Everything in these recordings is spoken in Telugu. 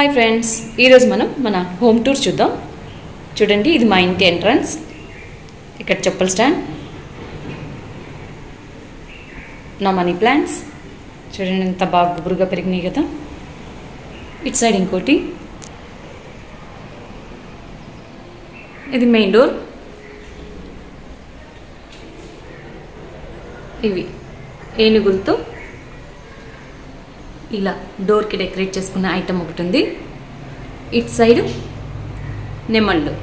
హాయ్ ఫ్రెండ్స్ ఈరోజు మనం మన హోమ్ టూర్ చూద్దాం చూడండి ఇది మా ఇంటి ఎంట్రన్స్ ఇక్కడ చెప్పుల స్టాండ్ నా మనీ ప్లాంట్స్ చూడండి ఎంత బాగా గుబురుగా పెరిగినాయి కదా ఇటు సైడ్ ఇంకోటి ఇది మెయిన్ డోర్ ఇవి ఏనుగులతో ఇలా డోర్కి డెకరేట్ చేసుకున్న ఐటమ్ ఒకటి ఉంది ఇటు సైడ్ నెమళ్ళు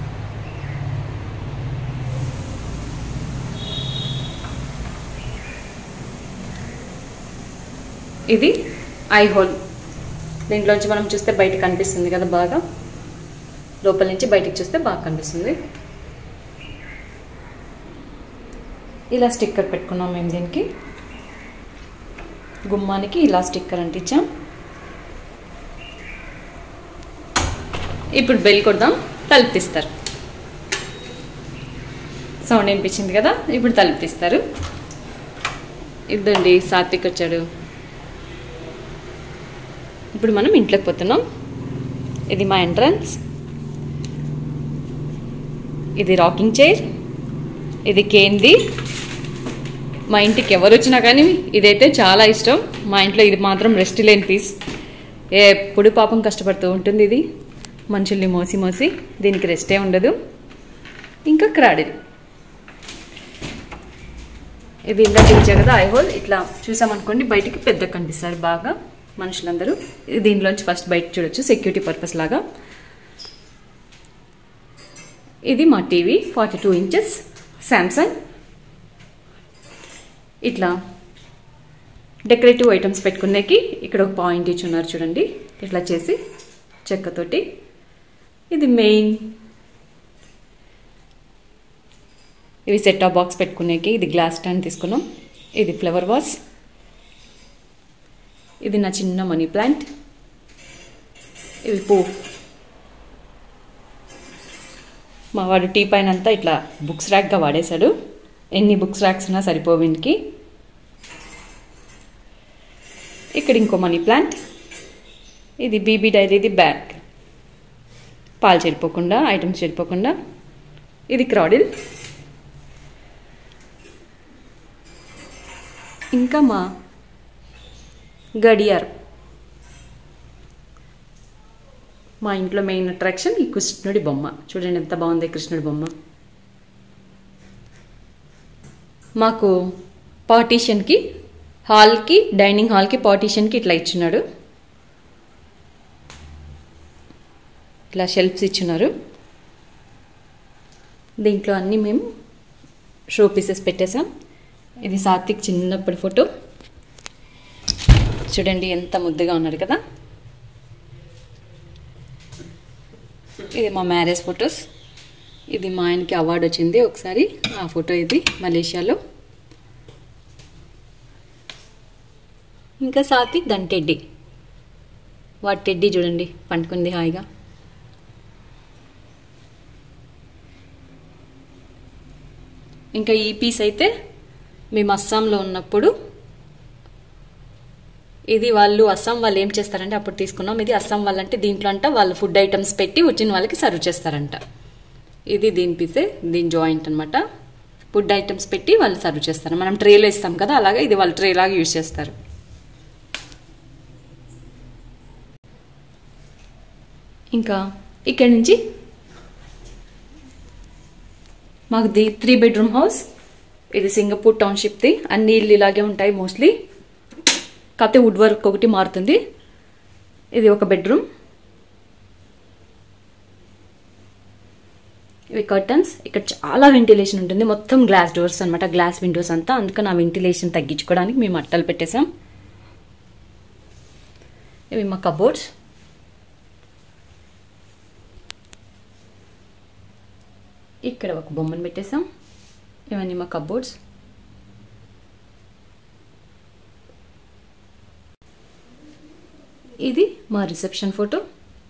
ఇది ఐ హోల్ దీంట్లోంచి మనం చూస్తే బయట కనిపిస్తుంది కదా బాగా లోపల నుంచి బయటికి చూస్తే బాగా కనిపిస్తుంది ఇలా స్టిక్కర్ పెట్టుకున్నాం మేము దీనికి గుమ్మానికి ఇలా స్టిక్కర్ అంటించాం ఇప్పుడు బెల్ కొడదాం తలుపు తీస్తారు సౌండ్ వినిపించింది కదా ఇప్పుడు తలుపు తీస్తారు ఇద్దండి సాత్విక్ వచ్చాడు ఇప్పుడు మనం ఇంట్లోకి పోతున్నాం ఇది మా ఎంట్రన్స్ ఇది రాకింగ్ చైర్ ఇది కేంది మా ఇంటికి ఎవరు వచ్చినా కానీ ఇదైతే చాలా ఇష్టం మా ఇంట్లో ఇది మాత్రం రెస్ట్ లేని పీస్ ఎప్పుడు పాపం కష్టపడుతూ ఉంటుంది ఇది మనుషుల్ని మోసి మోసి దీనికి రెస్టే ఉండదు ఇంకా క్రాడిల్ ఇది ఇందాక ఇచ్చా కదా ఐ హోల్ ఇట్లా చూసామనుకోండి బయటికి పెద్ద కనిపిస్తారు బాగా మనుషులందరూ ఇది దీనిలోంచి ఫస్ట్ బయట చూడొచ్చు సెక్యూరిటీ పర్పస్ లాగా ఇది మా TV forty two inches Samsung ఇట్లా డెకరేటివ్ ఐటమ్స్ పెట్టుకునేకి ఇక్కడ ఒక పాయింట్ ఇచ్చి ఉన్నారు చూడండి ఇట్లా చేసి చెక్కతోటి ఇది మెయిన్ ఇవి సెట్ టాప్ బాక్స్ పెట్టుకునేకి ఇది గ్లాస్ స్టాండ్ తీసుకున్నాం ఇది ఫ్లవర్ వాస్ ఇది నా చిన్న మనీ ప్లాంట్ ఇవి పూ మా వాడు టీ పైన అంతా ఇట్లా బుక్స్ ర్యాక్గా వాడేశాడు ఎన్ని బుక్స్ ర్యాక్స్ ఉన్నా సరిపోవు వీనికి ఇక్కడ ఇంకో మనీ ప్లాంట్ ఇది బీబీ డైరీది బ్యాగ్ పాలు చెడిపోకుండా ఐటమ్స్ చెడిపోకుండా ఇది క్రాడిల్ ఇంకా మా గడియార్ మా ఇంట్లో మెయిన్ అట్రాక్షన్ ఈ కృష్ణుడి బొమ్మ చూడండి ఎంత బాగుంది కృష్ణుడి బొమ్మ మాకు పార్టీషన్కి హాల్కి డైనింగ్ హాల్కి పార్టీషన్కి ఇట్లా ఇచ్చున్నాడు ఇట్లా షెల్ఫ్స్ ఇచ్చున్నారు దీంట్లో అన్నీ మేము షో పీసెస్ పెట్టేసాం ఇది సాత్విక్ చిన్నప్పటి ఫోటో చూడండి ఎంత ముద్దుగా ఉన్నాడు కదా ఇది మా మ్యారేజ్ ఫొటోస్ ఇది మా ఆయనకి అవార్డు వచ్చింది ఒకసారి ఆ ఫోటో ఇది మలేషియాలో ఇంకా సాత్విక్ దాని టెడ్డీ వాటి టెడ్డీ చూడండి పండుకుంది హాయిగా ఇంకా ఈ పీస్ అయితే మేము అస్సాంలో ఉన్నప్పుడు ఇది వాళ్ళు అస్సాం వాళ్ళు ఏం చేస్తారంటే అప్పుడు తీసుకున్నాం ఇది అస్సాం వాళ్ళంటే దీంట్లో అంట వాళ్ళు ఫుడ్ ఐటమ్స్ పెట్టి వచ్చిన వాళ్ళకి సర్వ్ చేస్తారంట ఇది దీని పీసే దీని జాయింట్ అనమాట ఫుడ్ ఐటమ్స్ పెట్టి వాళ్ళు సర్వ్ చేస్తారు మనం ట్రేలో ఇస్తాం కదా అలాగే ఇది వాళ్ళు ట్రే లాగా యూజ్ చేస్తారు ఇంకా ఇక్కడి నుంచి మాకు ది త్రీ బెడ్రూమ్ హౌస్ ఇది సింగపూర్ టౌన్షిప్ది అన్ని ఇల్లు ఇలాగే ఉంటాయి మోస్ట్లీ కాకపోతే వుడ్ వర్క్ ఒకటి మారుతుంది ఇది ఒక బెడ్రూమ్ ఇవి కర్టన్స్ ఇక్కడ చాలా వెంటిలేషన్ ఉంటుంది మొత్తం గ్లాస్ డోర్స్ అనమాట గ్లాస్ విండోస్ అంతా అందుకని ఆ వెంటిలేషన్ తగ్గించుకోవడానికి మేము అట్టలు పెట్టేసాం ఇవి మా కబోర్డ్స్ ఇక్కడ ఒక బొమ్మను పెట్టేసాం ఇవన్నీ మా కబోర్డ్స్ ఇది మా రిసెప్షన్ ఫోటో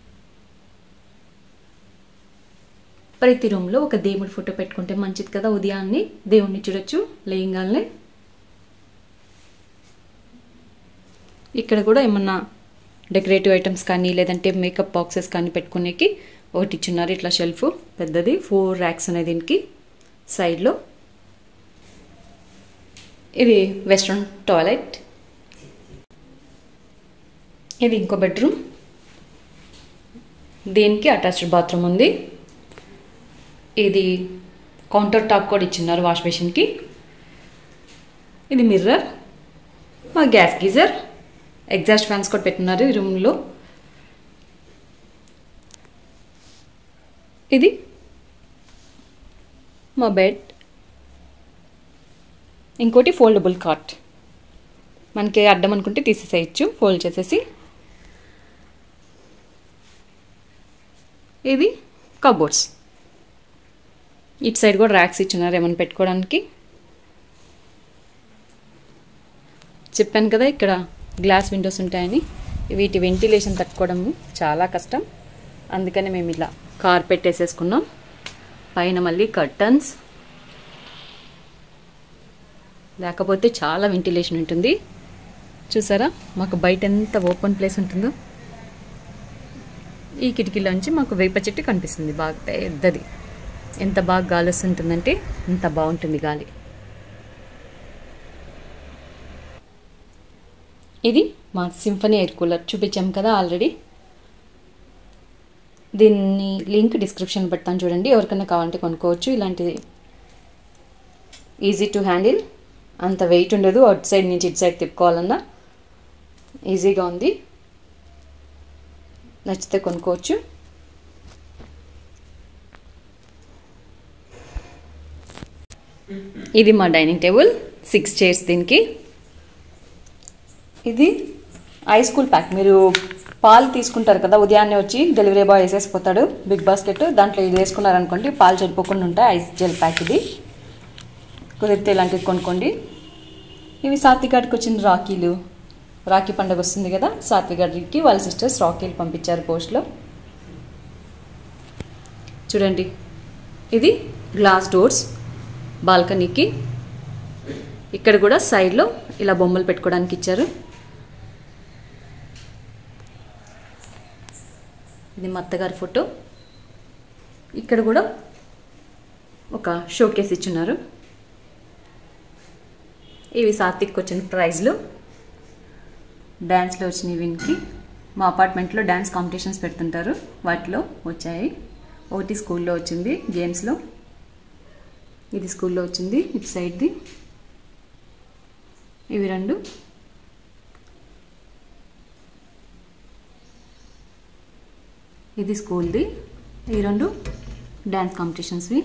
ప్రతి రూమ్లో ఒక దేవుడి ఫోటో పెట్టుకుంటే మంచిది కదా ఉదయాన్నే దేవుణ్ణి చూడొచ్చు లేయంగానే ఇక్కడ కూడా ఏమన్నా డెకరేటివ్ ఐటమ్స్ కానీ లేదంటే మేకప్ బాక్సెస్ కానీ పెట్టుకునేకి ఒకటి ఇచ్చున్నారు ఇట్లా షెల్ఫ్ పెద్దది ఫోర్ ర్యాక్స్ ఉన్నాయి దీనికి సైడ్లో ఇది వెస్ట్రన్ టాయిలెట్ ఇది ఇంకో బెడ్రూమ్ దీనికి అటాచ్డ్ బాత్రూమ్ ఉంది ఇది కౌంటర్ టాప్ కూడా ఇచ్చిన్నారు వాష్ బేసిన్కి ఇది మిర్రర్ మా గ్యాస్ గీజర్ ఎగ్జాస్ట్ ఫ్యాన్స్ కూడా పెట్టినారు ఈ రూమ్లో ఇది మా బెడ్ ఇంకోటి ఫోల్డబుల్ కాట్ మనకి అడ్డం అనుకుంటే తీసేసేయచ్చు ఫోల్డ్ చేసేసి ఇది కబోర్డ్స్ ఇటు సైడ్ కూడా ర్యాక్స్ ఇచ్చున్నారు ఏమైనా పెట్టుకోవడానికి చెప్పాను కదా ఇక్కడ గ్లాస్ విండోస్ ఉంటాయని వీటి వెంటిలేషన్ తట్టుకోవడం చాలా కష్టం అందుకని మేము ఇలా కార్పెట్ వేసేసుకున్నాం పైన మళ్ళీ కర్టన్స్ లేకపోతే చాలా వెంటిలేషన్ ఉంటుంది చూసారా మాకు బయట ఎంత ఓపెన్ ప్లేస్ ఉంటుందో ఈ కిటికీలోంచి మాకు వేప చెట్టు కనిపిస్తుంది బాగా పెద్దది ఎంత బాగా గాలి వస్తుంటుందంటే అంత బాగుంటుంది గాలి ఇది మా సింఫనీ ఎయిర్ కూలర్ చూపించాం కదా ఆల్రెడీ దీన్ని లింక్ డిస్క్రిప్షన్ పెడతాను చూడండి ఎవరికైనా కావాలంటే కొనుక్కోవచ్చు ఇలాంటిది ఈజీ టు హ్యాండిల్ అంత వెయిట్ ఉండదు అటు సైడ్ నుంచి ఇటు సైడ్ తిప్పుకోవాలన్నా ఈజీగా ఉంది నచ్చితే కొనుక్కోవచ్చు ఇది మా డైనింగ్ టేబుల్ సిక్స్ చైర్స్ దీనికి ఇది ఐ స్కూల్ ప్యాక్ మీరు పాలు తీసుకుంటారు కదా ఉదయాన్నే వచ్చి డెలివరీ బాయ్ వేసేసిపోతాడు బిగ్ బాస్కెట్ దాంట్లో ఇది వేసుకున్నారనుకోండి పాలు చెడిపోకుండా ఉంటాయి ఐస్ జెల్ ప్యాక్ ఇది కుదిరితే ఇలాంటివి కొనుక్కోండి ఇవి సాత్వికాడికి వచ్చిన రాఖీలు రాఖీ పండుగ వస్తుంది కదా సాత్వికాడికి వాళ్ళ సిస్టర్స్ రాఖీలు పంపించారు పోస్ట్లో చూడండి ఇది గ్లాస్ డోర్స్ బాల్కనీకి ఇక్కడ కూడా సైడ్లో ఇలా బొమ్మలు పెట్టుకోవడానికి ఇచ్చారు ఇది మా అత్తగారి ఫోటో ఇక్కడ కూడా ఒక షోకేస్ ఇచ్చున్నారు ఇవి సాత్విక్ వచ్చిన ప్రైజ్లు డ్యాన్స్లో వచ్చినాయి వీనికి మా అపార్ట్మెంట్లో డ్యాన్స్ కాంపిటీషన్స్ పెడుతుంటారు వాటిలో వచ్చాయి ఒకటి స్కూల్లో వచ్చింది గేమ్స్లో ఇది స్కూల్లో వచ్చింది ఇటు సైడ్ది ఇవి రెండు ఇది స్కూల్ది ఈ రెండు డ్యాన్స్ కాంపిటీషన్స్వి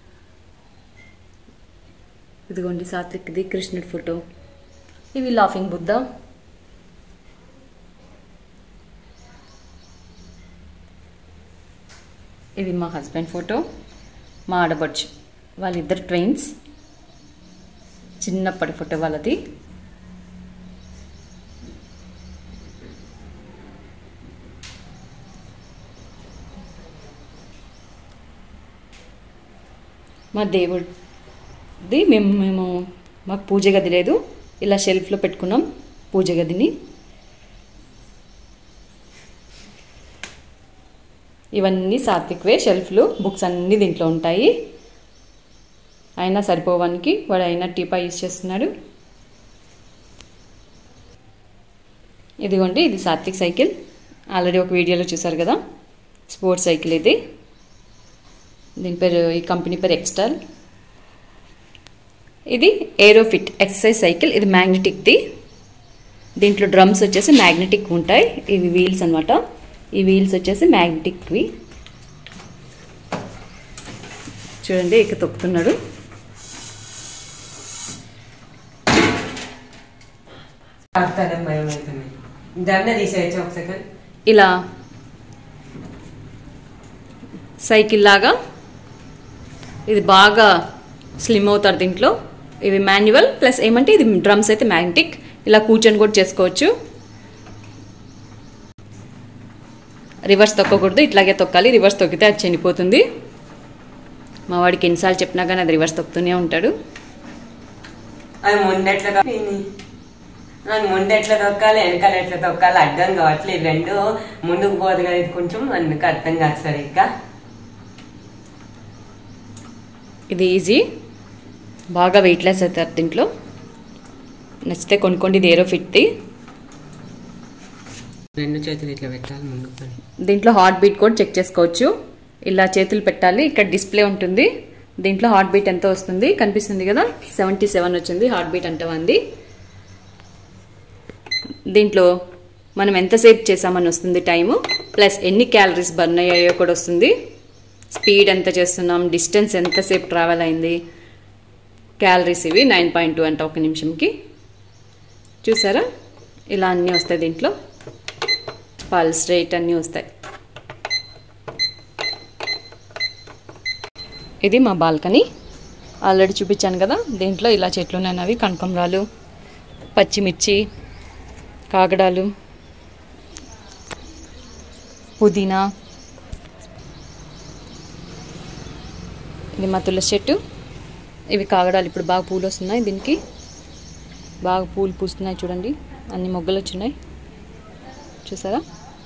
ఇదిగోండి సాత్విక్ది కృష్ణుడి ఫోటో ఇవి లాఫింగ్ బుద్ధ ఇది మా హస్బెండ్ ఫోటో మా ఆడబడుచు వాళ్ళిద్దరు ట్రైన్స్ చిన్నప్పటి ఫోటో వాళ్ళది మా దేవుడిది మేము మేము మాకు పూజ గది లేదు ఇలా షెల్ఫ్లో పెట్టుకున్నాం పూజ గదిని ఇవన్నీ సాత్విక్వే షెల్ఫ్లు బుక్స్ అన్నీ దీంట్లో ఉంటాయి అయినా సరిపోవడానికి వాడు అయినా టీపా యూజ్ చేస్తున్నాడు ఇదిగోండి ఇది సాత్విక్ సైకిల్ ఆల్రెడీ ఒక వీడియోలో చూసారు కదా స్పోర్ట్స్ సైకిల్ ఇది దీని పేరు ఈ కంపెనీ పేరు ఎక్స్టాల్ ఇది ఏరోఫిట్ ఎక్సర్సైజ్ సైకిల్ ఇది మ్యాగ్నెటిక్ది దీంట్లో డ్రమ్స్ వచ్చేసి మ్యాగ్నెటిక్ ఉంటాయి ఇవి వీల్స్ అనమాట ఈ వీల్స్ వచ్చేసి మ్యాగ్నెటిక్వి చూడండి ఇక తొక్కుతున్నాడు ఆడతాడని భయం అవుతుంది దండ తీసేయచ్చు ఒక సెకండ్ ఇలా సైకిల్ లాగా ఇది బాగా స్లిమ్ అవుతారు దీంట్లో ఇది మాన్యువల్ ప్లస్ ఏమంటే ఇది డ్రమ్స్ అయితే మ్యాగ్నెటిక్ ఇలా కూర్చొని కూడా చేసుకోవచ్చు రివర్స్ తొక్కకూడదు ఇట్లాగే తొక్కాలి రివర్స్ తొక్కితే అది చనిపోతుంది మా వాడికి ఎన్నిసార్లు చెప్పినా కానీ అది రివర్స్ తొక్కుతూనే ఉంటాడు అది మొన్నట్లుగా నాకు ముందు ఎట్లా తొక్కాలి వెనకాల ఎట్లా తొక్కాలి అర్థం కావట్లేదు రెండు ముందుకు పోదు కదా ఇది కొంచెం అందుకు అర్థం కాదు సరిగ్గా ఇది ఈజీ బాగా వెయిట్లెస్ అవుతారు దీంట్లో నచ్చితే కొనుక్కోండి ఇది ఏరో ఫిట్ది రెండు చేతులు ఇట్లా పెట్టాలి ముందుకు పని దీంట్లో హార్ట్ బీట్ కూడా చెక్ చేసుకోవచ్చు ఇలా చేతులు పెట్టాలి ఇక్కడ డిస్ప్లే ఉంటుంది దీంట్లో హార్ట్ బీట్ ఎంత వస్తుంది కనిపిస్తుంది కదా సెవెంటీ సెవెన్ వచ్చింది హార్ట్ బీట్ అంటే అంది దీంట్లో మనం ఎంతసేపు చేసామని వస్తుంది టైము ప్లస్ ఎన్ని క్యాలరీస్ బర్న్ అయ్యాయో కూడా వస్తుంది స్పీడ్ ఎంత చేస్తున్నాం డిస్టెన్స్ ఎంతసేపు ట్రావెల్ అయింది క్యాలరీస్ ఇవి నైన్ పాయింట్ టూ అంట ఒక నిమిషంకి చూసారా ఇలా అన్నీ వస్తాయి దీంట్లో పల్స్ రేట్ అన్నీ వస్తాయి ఇది మా బాల్కనీ ఆల్రెడీ చూపించాను కదా దీంట్లో ఇలా చెట్లు ఉన్నాయి కనకంబరాలు పచ్చిమిర్చి కాగడాలు పుదీనా ఇది మా తులసి చెట్టు ఇవి కాగడాలు ఇప్పుడు బాగా పూలు వస్తున్నాయి దీనికి బాగా పూలు పూస్తున్నాయి చూడండి అన్ని మొగ్గలు వచ్చినాయి చూసారా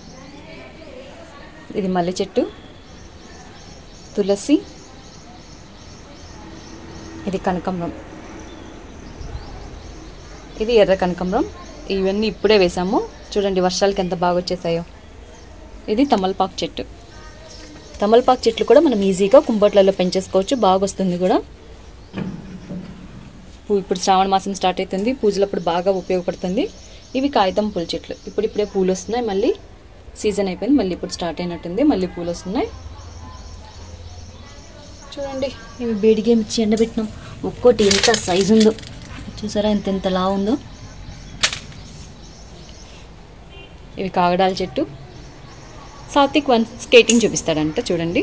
ఇది మల్లె చెట్టు తులసి ఇది కనకంబరం ఇది ఎర్ర కనకంబరం ఇవన్నీ ఇప్పుడే వేసాము చూడండి వర్షాలకి ఎంత బాగా వచ్చేసాయో ఇది తమలపాకు చెట్టు తమలపాకు చెట్లు కూడా మనం ఈజీగా కుంబట్లలో పెంచేసుకోవచ్చు బాగా వస్తుంది కూడా పూ- ఇప్పుడు శ్రావణ మాసం స్టార్ట్ అవుతుంది పూజలప్పుడు బాగా ఉపయోగపడుతుంది ఇవి కాగితం పూల చెట్లు ఇప్పుడు ఇప్పుడే పూలు వస్తున్నాయి మళ్ళీ సీజన్ అయిపోయింది మళ్ళీ ఇప్పుడు స్టార్ట్ అయినట్టుంది మళ్ళీ పూలు వస్తున్నాయి చూడండి ఇవి బేడిగా మిర్చి ఎండబెట్టినాం ఒక్కోటి ఎంత సైజు ఉందో చూసారా ఎంత ఎంత లా ఉందో ఇవి కాగడాల చెట్టు సాత్విక్ వన్ స్కేటింగ్ చూపిస్తాడంట చూడండి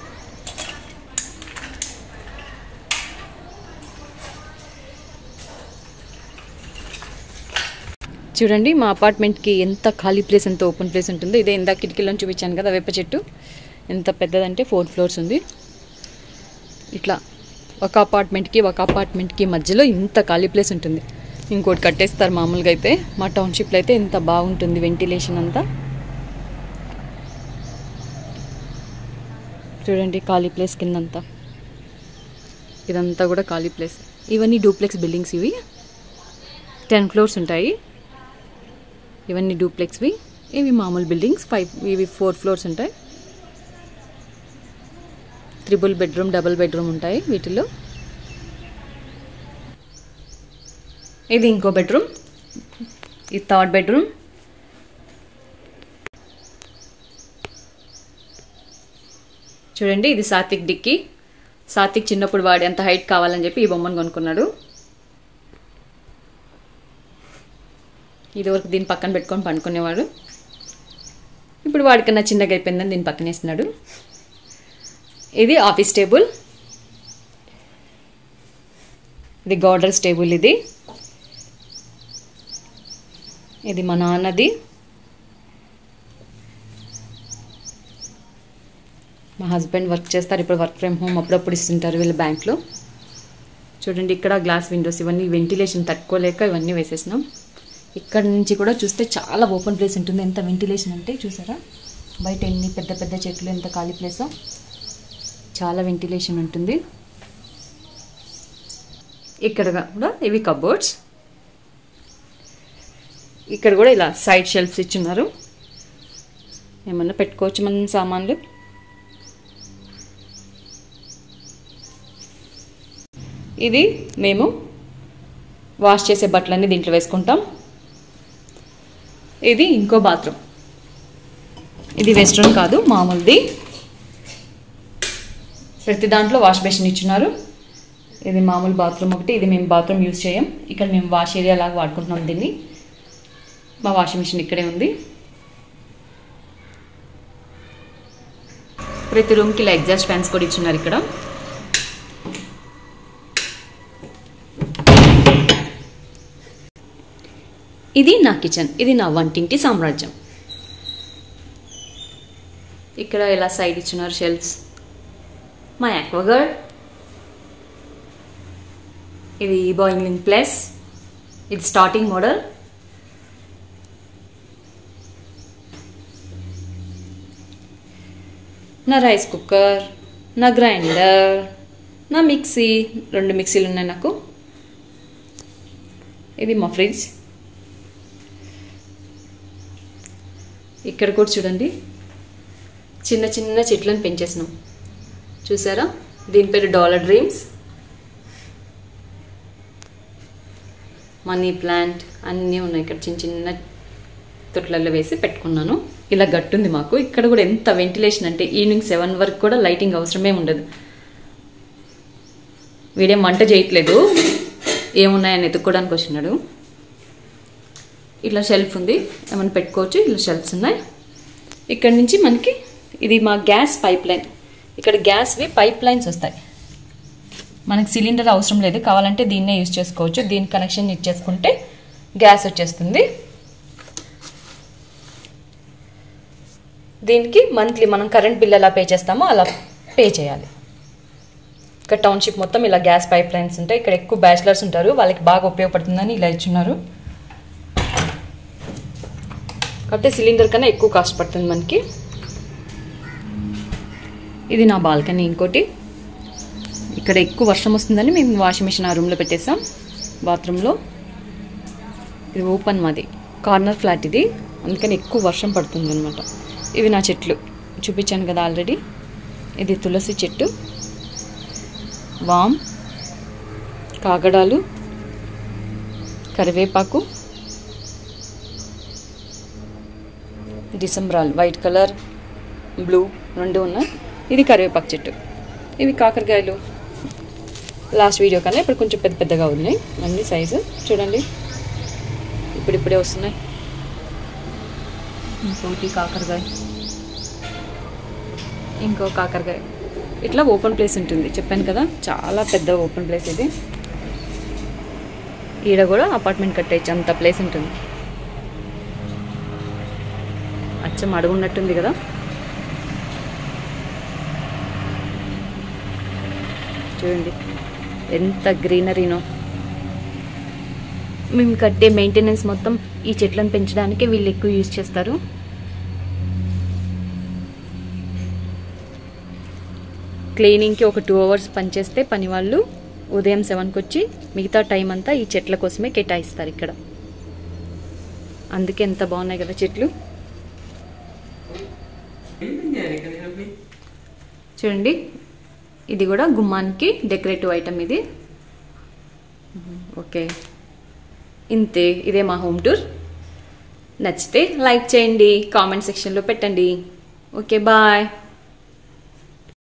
చూడండి మా అపార్ట్మెంట్కి ఎంత ఖాళీ ప్లేస్ ఎంత ఓపెన్ ప్లేస్ ఉంటుందో ఇదే ఇందాక కిటికీలో చూపించాను కదా వేప చెట్టు ఎంత పెద్దదంటే ఫోర్ ఫ్లోర్స్ ఉంది ఇట్లా ఒక అపార్ట్మెంట్కి ఒక అపార్ట్మెంట్కి మధ్యలో ఇంత ఖాళీ ప్లేస్ ఉంటుంది ఇంకోటి కట్టేస్తారు మామూలుగా అయితే మా టౌన్షిప్లో అయితే ఇంత బాగుంటుంది వెంటిలేషన్ అంతా చూడండి ఖాళీ ప్లేస్ కిందంతా ఇదంతా కూడా ఖాళీ ప్లేస్ ఇవన్నీ డూప్లెక్స్ బిల్డింగ్స్ ఇవి టెన్ ఫ్లోర్స్ ఉంటాయి ఇవన్నీ డూప్లెక్స్వి ఇవి మామూలు బిల్డింగ్స్ ఫైవ్ ఇవి ఫోర్ ఫ్లోర్స్ ఉంటాయి త్రిబుల్ బెడ్రూమ్ డబుల్ బెడ్రూమ్ ఉంటాయి వీటిల్లో ఇది ఇంకో బెడ్రూమ్ ఇది థర్డ్ బెడ్రూమ్ చూడండి ఇది సాత్విక్ డిక్కి సాత్విక్ చిన్నప్పుడు వాడు ఎంత హైట్ కావాలని చెప్పి ఈ బొమ్మను కొనుక్కున్నాడు ఇది వరకు దీని పక్కన పెట్టుకొని పండుకునేవాడు ఇప్పుడు వాడికన్నా చిన్నగా అయిపోయిందని దీని పక్కన వేస్తున్నాడు ఇది ఆఫీస్ టేబుల్ ఇది గార్డర్స్ టేబుల్ ఇది ఇది మా నాన్నది మా హస్బెండ్ వర్క్ చేస్తారు ఇప్పుడు వర్క్ ఫ్రమ్ హోమ్ అప్పుడప్పుడు ఇస్తుంటారు వీళ్ళు బ్యాంక్లో చూడండి ఇక్కడ గ్లాస్ విండోస్ ఇవన్నీ వెంటిలేషన్ తట్టుకోలేక ఇవన్నీ వేసేసినాం ఇక్కడ నుంచి కూడా చూస్తే చాలా ఓపెన్ ప్లేస్ ఉంటుంది ఎంత వెంటిలేషన్ అంటే చూసారా బయట ఎన్ని పెద్ద పెద్ద చెట్లు ఎంత ఖాళీ ప్లేసో చాలా వెంటిలేషన్ ఉంటుంది ఇక్కడ కూడా ఇవి కబోర్డ్స్ ఇక్కడ కూడా ఇలా సైడ్ షెల్ఫ్స్ ఇచ్చున్నారు ఏమన్నా పెట్టుకోవచ్చు మన సామాన్లు ఇది మేము వాష్ చేసే బట్టలన్నీ దీంట్లో వేసుకుంటాం ఇది ఇంకో బాత్రూమ్ ఇది వెస్ట్రన్ కాదు మామూలుది ప్రతి దాంట్లో వాష్ బేసిన్ ఇచ్చున్నారు ఇది మామూలు బాత్రూమ్ ఒకటి ఇది మేము బాత్రూమ్ యూజ్ చేయం ఇక్కడ మేము వాష్ ఏరియా లాగా వాడుకుంటున్నాం దీన్ని మా వాషింగ్ మిషన్ ఇక్కడే ఉంది ప్రతి రూమ్కి ఇలా ఎగ్జాస్ట్ ఫ్యాన్స్ కూడా ఇచ్చున్నారు ఇక్కడ ఇది నా కిచెన్ ఇది నా వంటింటి సామ్రాజ్యం ఇక్కడ ఇలా సైడ్ ఇచ్చున్నారు షెల్ఫ్స్ మా యాక్వగార్డ్ ఇది బాయిలింగ్ ప్లస్ ఇది స్టార్టింగ్ మోడల్ నా రైస్ కుక్కర్ నా గ్రైండర్ నా మిక్సీ రెండు మిక్సీలు ఉన్నాయి నాకు ఇది మా ఫ్రిడ్జ్ ఇక్కడ కూడా చూడండి చిన్న చిన్న చెట్లను పెంచేసినాం చూసారా దీని పేరు డాలర్ డ్రీమ్స్ మనీ ప్లాంట్ అన్నీ ఉన్నాయి ఇక్కడ చిన్న చిన్న తొట్లలో వేసి పెట్టుకున్నాను ఇలా గట్టుంది మాకు ఇక్కడ కూడా ఎంత వెంటిలేషన్ అంటే ఈవినింగ్ సెవెన్ వరకు కూడా లైటింగ్ అవసరమే ఉండదు వీడేం వంట చేయట్లేదు ఏమున్నాయని ఎత్తుక్కోవడానికి వచ్చినాడు ఇట్లా షెల్ఫ్ ఉంది ఏమైనా పెట్టుకోవచ్చు ఇలా షెల్ఫ్స్ ఉన్నాయి ఇక్కడ నుంచి మనకి ఇది మా గ్యాస్ పైప్ లైన్ ఇక్కడ గ్యాస్వి పైప్ లైన్స్ వస్తాయి మనకి సిలిండర్ అవసరం లేదు కావాలంటే దీన్నే యూజ్ చేసుకోవచ్చు దీని కనెక్షన్ ఇచ్చేసుకుంటే గ్యాస్ వచ్చేస్తుంది దీనికి మంత్లీ మనం కరెంట్ బిల్ ఎలా పే చేస్తామో అలా పే చేయాలి ఇక్కడ టౌన్షిప్ మొత్తం ఇలా గ్యాస్ పైప్ లైన్స్ ఉంటాయి ఇక్కడ ఎక్కువ బ్యాచిలర్స్ ఉంటారు వాళ్ళకి బాగా ఉపయోగపడుతుందని ఇలా ఇచ్చున్నారు కాబట్టి సిలిండర్ కన్నా ఎక్కువ కాస్ట్ పడుతుంది మనకి ఇది నా బాల్కనీ ఇంకోటి ఇక్కడ ఎక్కువ వర్షం వస్తుందని మేము వాషింగ్ మిషన్ ఆ రూమ్లో పెట్టేసాం బాత్రూంలో ఇది ఓపెన్ మాది కార్నర్ ఫ్లాట్ ఇది అందుకని ఎక్కువ వర్షం పడుతుంది అనమాట ఇవి నా చెట్లు చూపించాను కదా ఆల్రెడీ ఇది తులసి చెట్టు వామ్ కాగడాలు కరివేపాకు డిసెంబరాలు వైట్ కలర్ బ్లూ రెండు ఉన్నాయి ఇది కరివేపాకు చెట్టు ఇవి కాకరకాయలు లాస్ట్ వీడియో కన్నా ఇప్పుడు కొంచెం పెద్ద పెద్దగా ఉన్నాయి అన్ని సైజు చూడండి ఇప్పుడిప్పుడే వస్తున్నాయి ఇంకోటి కాకరకాయ ఇంకో కాకరకాయ ఇట్లా ఓపెన్ ప్లేస్ ఉంటుంది చెప్పాను కదా చాలా పెద్ద ఓపెన్ ప్లేస్ ఇది ఈడ కూడా అపార్ట్మెంట్ కట్టేయచ్చు అంత ప్లేస్ ఉంటుంది అచ్చం అడుగున్నట్టుంది కదా చూడండి ఎంత గ్రీనరీనో మేము కట్టే మెయింటెనెన్స్ మొత్తం ఈ చెట్లను పెంచడానికి వీళ్ళు ఎక్కువ యూజ్ చేస్తారు క్లీనింగ్కి ఒక టూ అవర్స్ పనిచేస్తే పని వాళ్ళు ఉదయం సెవెన్కి వచ్చి మిగతా టైం అంతా ఈ చెట్ల కోసమే కేటాయిస్తారు ఇక్కడ అందుకే ఎంత బాగున్నాయి కదా చెట్లు చూడండి ఇది కూడా గుమ్మానికి డెకరేటివ్ ఐటమ్ ఇది ఓకే ఇంతే ఇదే మా హోమ్ టూర్ నచ్చితే లైక్ చేయండి కామెంట్ సెక్షన్లో పెట్టండి ఓకే బాయ్